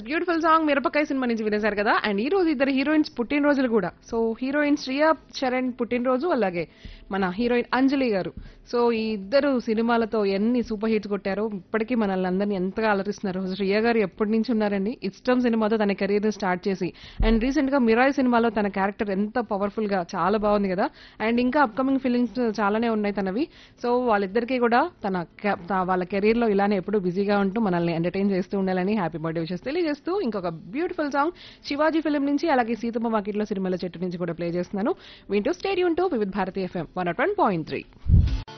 beautiful song మిరపకాయ cinema నుంచి వినేశారు కదా అండ్ ఈ రోజు ఇద్దరు హీరోయిన్స్ పుట్టినరోజులు కూడా సో హీరోయిన్ శ్రియా చరణ్ పుట్టినరోజు అలాగే మన హీరోయిన్ అంజలి గారు సో ఈ ఇద్దరు సినిమాలతో ఎన్ని సూపర్ హిట్స్ కొట్టారో ఇప్పటికీ మనల్ని అందరినీ ఎంతగా అలరిస్తున్నారు శ్రియా గారు ఎప్పటి నుంచి ఉన్నారండి ఇష్టం సినిమాతో తన కెరీర్ ని స్టార్ట్ చేసి అండ్ రీసెంట్ గా మిరాయ్ సినిమాలో తన క్యారెక్టర్ ఎంత పవర్ఫుల్ గా చాలా బాగుంది కదా అండ్ ఇంకా అప్కమింగ్ ఫిలిమ్స్ చాలానే ఉన్నాయి తనవి సో వాళ్ళిద్దరికీ కూడా తన క- త- వాళ్ళ కెరీర్ లో ఇలానే ఎప్పుడు బిజీగా ఉంటూ మనల్ని ఎంటర్టైన్ చేస్తూ ఉండాలని హ్యాపీ బర్త్డే విషెస్ తెలియజేస్తూ ఇంకొక బ్యూటిఫుల్ సాంగ్ శివాజీ ఫిలిం నుంచి అలాగే సీతమ్మ వాకిట్లో సినిమాల చెట్టు నుంచి కూడా ప్లే చేస్తున్నాను వింటూ stadium to Vividh Bharati FM one point three